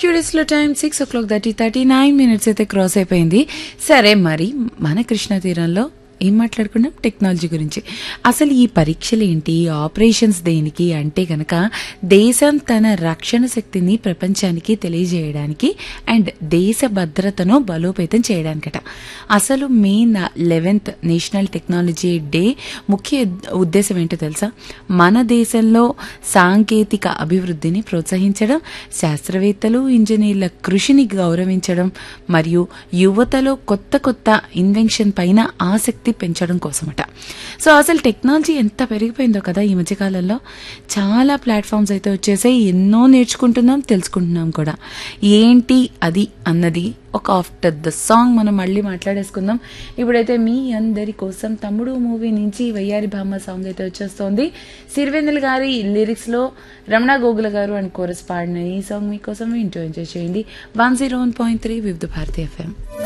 స్టూడియోస్లో time six o'clock thirty thirty nine minutes అయితే cross అయిపోయింది సరే మరి మన కృష్ణా తీరంలో ఏం మాట్లాడుకున్నాం టెక్నాలజీ గురించి అసలు ఈ పరీక్షలు ఏంటి ఆపరేషన్స్ దేనికి అంటే కనుక దేశం తన రక్షణ శక్తిని ప్రపంచానికి తెలియజేయడానికి అండ్ దేశ భద్రతను బలోపేతం చేయడానికట అసలు May eleventh national technology day ముఖ్య ఉద్దేశం ఏంటో తెలుసా మన దేశంలో సాంకేతిక అభివృద్ధిని ప్రోత్సహించడం శాస్త్రవేత్తలు ఇంజనీర్ల కృషిని గౌరవించడం మరియు యువతలో కొత్త కొత్త ఇన్వెన్షన్ పైన ఆసక్తి పెంచడం కోసమట సో అసలు టెక్నాలజీ ఎంత పెరిగిపోయిందో కదా ఈ మధ్యకాలంలో చాలా ప్లాట్ఫామ్స్ అయితే వచ్చేసాయి ఎన్నో నేర్చుకుంటున్నాం తెలుసుకుంటున్నాం కూడా ఏంటి అది అన్నది ఒక ఆఫ్టర్ ద సాంగ్ మనం మళ్ళీ మాట్లాడేసుకుందాం ఇప్పుడైతే మీ అందరి కోసం తమ్ముడు మూవీ నుంచి వయ్యారి భామ సాంగ్ అయితే వచ్చేస్తోంది సిరివెన్నెల గారి లిరిక్స్ లో రమణ గోగుల గారు అండ్ కోరస్ పాడిన ఈ సాంగ్ మీకోసం వింటూ ఎంజాయ్ చేయండి one zero one point three Vividh Bharati FM